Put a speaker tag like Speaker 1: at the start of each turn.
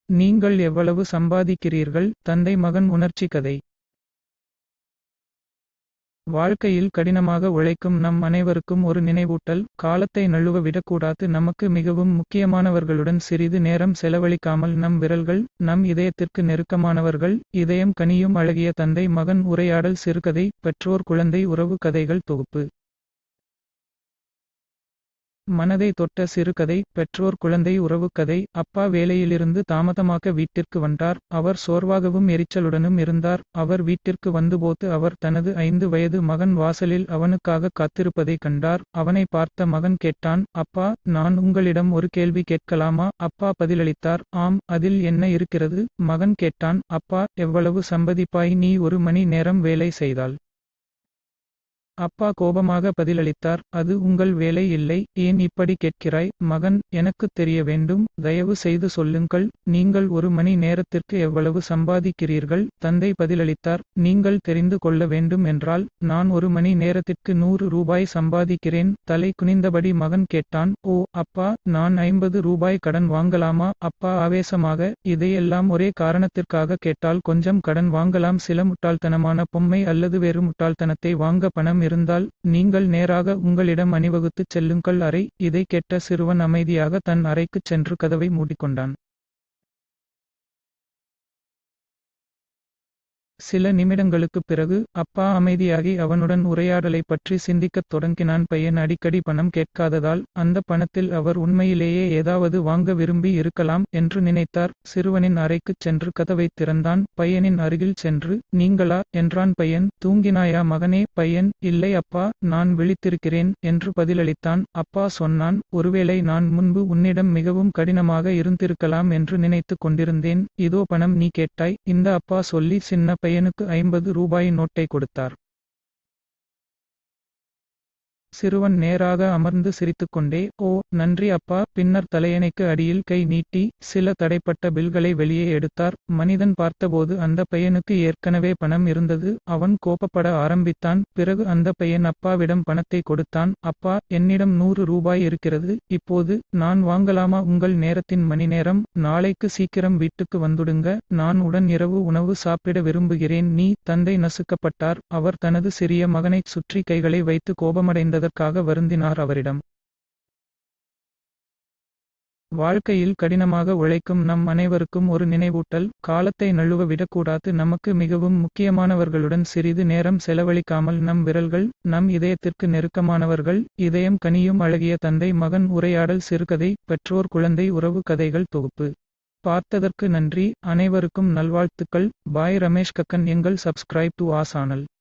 Speaker 1: நீங்கள் எவ்வளவு சம்பாதிக்கிறீர்கள் தந்தை மகன் உணர்ச்சி கதை வாழ்க்கையில் கடினமாக உழைக்கும் நம் அனைவருக்கும் ஒரு நினைவூட்டல் காலத்தை நழுவ விடக்கூடாது நமக்கு மிகவும் முக்கியமானவர்களுடன் சிறிது நேரம் செலவழிக்காமல் நம் விரல்கள் நம் இதயத்திற்கு நெருக்கமானவர்கள் இதயம் கனியும் அழகிய தந்தை மகன் உரையாடல் சிறுகதை பெற்றோர் குழந்தை உறவு கதைகள் தொகுப்பு மனதை தொட்ட சிறுகதை பெற்றோர் குழந்தை உறவுக்கதை அப்பா வேலையிலிருந்து தாமதமாக வீட்டிற்கு வந்தார் அவர் சோர்வாகவும் எரிச்சலுடனும் இருந்தார் அவர் வீட்டிற்கு வந்தபோது அவர் தனது ஐந்து வயது மகன் வாசலில் அவனுக்காக காத்திருப்பதை கண்டார் அவனை பார்த்த மகன் கேட்டான் அப்பா நான் உங்களிடம் ஒரு கேள்வி கேட்கலாமா அப்பா பதிலளித்தார் ஆம் அதில் என்ன இருக்கிறது மகன் கேட்டான் அப்பா எவ்வளவு சம்பதிப்பாய் நீ ஒரு மணி நேரம் வேலை செய்தால் அப்பா கோபமாக பதிலளித்தார் அது உங்கள் வேலை இல்லை ஏன் இப்படி கேட்கிறாய் மகன் எனக்குத் தெரிய வேண்டும் தயவு செய்து சொல்லுங்கள் நீங்கள் ஒரு மணி நேரத்திற்கு எவ்வளவு சம்பாதிக்கிறீர்கள் தந்தை பதிலளித்தார் நீங்கள் தெரிந்து கொள்ள வேண்டும் என்றால் நான் ஒரு மணி நேரத்திற்கு நூறு ரூபாய் சம்பாதிக்கிறேன் தலை குனிந்தபடி மகன் கேட்டான் ஓ அப்பா நான் ஐம்பது ரூபாய் கடன் வாங்கலாமா அப்பா ஆவேசமாக இதையெல்லாம் ஒரே காரணத்திற்காக கேட்டால் கொஞ்சம் கடன் வாங்கலாம் சில முட்டாள்தனமான பொம்மை அல்லது வேறு முட்டாள்தனத்தை வாங்க பணம் இருந்தால் நீங்கள் நேராக உங்களிடம் அணிவகுத்துச் செல்லுங்கள் அறை இதை கேட்ட சிறுவன் அமைதியாக தன் அறைக்குச் சென்று கதவை மூடிக்கொண்டான் சில நிமிடங்களுக்குப் பிறகு அப்பா அமைதியாகி அவனுடன் உரையாடலைப் பற்றி சிந்திக்கத் தொடங்கினான் பையன் அடிக்கடி பணம் கேட்காததால் அந்த பணத்தில் அவர் உண்மையிலேயே ஏதாவது வாங்க விரும்பி இருக்கலாம் என்று நினைத்தார் சிறுவனின் அறைக்குச் சென்று கதவைத் திறந்தான் பையனின் அருகில் சென்று நீங்களா என்றான் பையன் தூங்கினாயா மகனே பையன் இல்லை அப்பா நான் விழித்திருக்கிறேன் என்று பதிலளித்தான் அப்பா சொன்னான் ஒருவேளை நான் முன்பு உன்னிடம் மிகவும் கடினமாக இருந்திருக்கலாம் என்று நினைத்துக் கொண்டிருந்தேன் இதோ பணம் நீ கேட்டாய் இந்த அப்பா சொல்லி சின்ன பையனுக்கு ஐம்பது ரூபாய் நோட்டை கொடுத்தார் சிறுவன் நேராக அமர்ந்து சிரித்துக்கொண்டே ஓ நன்றி அப்பா பின்னர் தலையணைக்கு அடியில் கை நீட்டி சில தடைப்பட்ட பில்களை வெளியே எடுத்தார் மனிதன் பார்த்தபோது அந்த பையனுக்கு ஏற்கனவே பணம் இருந்தது அவன் கோபப்பட ஆரம்பித்தான் பிறகு அந்த பையன் அப்பாவிடம் பணத்தை கொடுத்தான் அப்பா என்னிடம் நூறு ரூபாய் இருக்கிறது இப்போது நான் வாங்கலாமா உங்கள் நேரத்தின் மணி நேரம் நாளைக்கு சீக்கிரம் வீட்டுக்கு வந்துடுங்க நான் உடன் இரவு உணவு சாப்பிட விரும்புகிறேன் நீ தந்தை நசுக்கப்பட்டார் அவர் தனது சிறிய மகனைச் சுற்றி கைகளை வைத்து கோபமடைந்ததற்காக வருந்தினார் அவரிடம் வாழ்க்கையில் கடினமாக உழைக்கும் நம் அனைவருக்கும் ஒரு நினைவூட்டல் காலத்தை நழுவ விடக்கூடாது நமக்கு மிகவும் முக்கியமானவர்களுடன் சிறிது நேரம் செலவழிக்காமல் நம் விரல்கள் நம் இதயத்திற்கு நெருக்கமானவர்கள் இதயம் கனியும் அழகிய தந்தை மகன் உரையாடல் சிறுகதை பெற்றோர் குழந்தை உறவு கதைகள் தொகுப்பு பார்த்ததற்கு நன்றி அனைவருக்கும் நல்வாழ்த்துக்கள் பாய் ரமேஷ் கக்கன் எங்கள் சப்ஸ்கிரைப் டு ஆசானல்